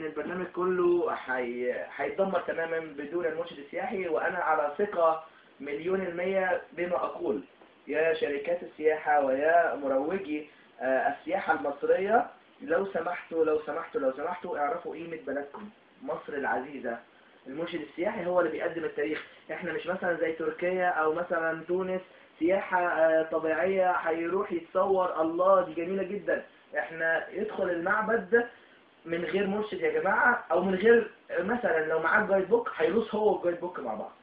ان البرنامج كله حي... هيتدمر تماما بدون المرشد السياحي وانا على ثقة مليون المية بما اقول يا شركات السياحة ويا مروجي آه، السياحة المصرية لو سمحتوا لو سمحتوا لو سمحتوا اعرفوا قيمة بلدكم مصر العزيزة المرشد السياحي هو اللي بيقدم التاريخ احنا مش مثلا زي تركيا او مثلا تونس سياحة آه، طبيعية هيروح يتصور الله دي جميلة جدا احنا يدخل المعبد من غير مرشد يا جماعة او من غير مثلا لو معاك جايد بوك هيروس هو والجايد بوك مع بعض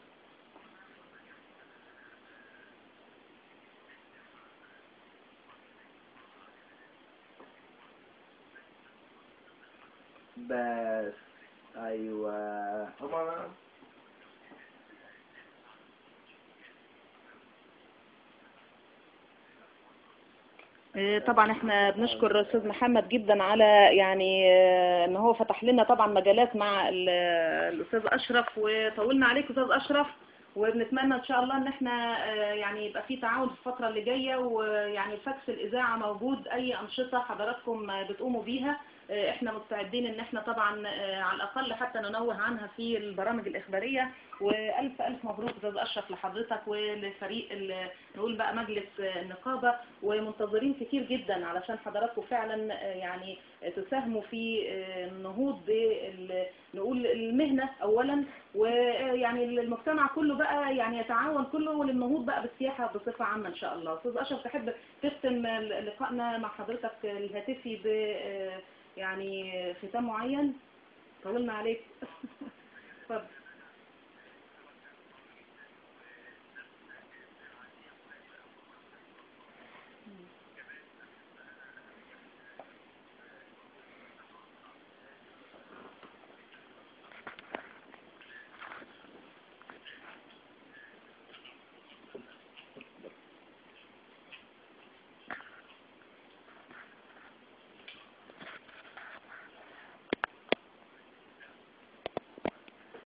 بس ايوه هما آه، طبعا احنا بنشكر استاذ محمد جدا على يعني آه، ان هو فتح لنا طبعا مجالات مع ال- الاستاذ اشرف وطولنا عليك استاذ اشرف وبنتمنى ان شاء الله ان احنا آه، يعني يبقى في تعاون في الفتره اللي جايه ويعني فاكس الاذاعه موجود اي انشطه حضراتكم آه، بتقوموا بيها آه، احنا مستعدين ان احنا طبعا آه، على الاقل حتى ننوه عنها في البرامج الاخباريه والف الف مبروك استاذ اشرف لحضرتك ولفريق ال- نقول بقى مجلس آه، النقابه ومنتظرين كتير جدا علشان حضراتكم فعلا آه، يعني تساهموا في آه، النهوض بال- نقول المهنة أولا ويعني المجتمع كله بقى يعني يتعاون كله للنهوض بقى بالسياحة بصفة عامة إن شاء الله أستاذ أشرف تحب تختم لقائنا مع حضرتك الهاتفي ب آه، يعني ختام معين طولنا عليك اتفضل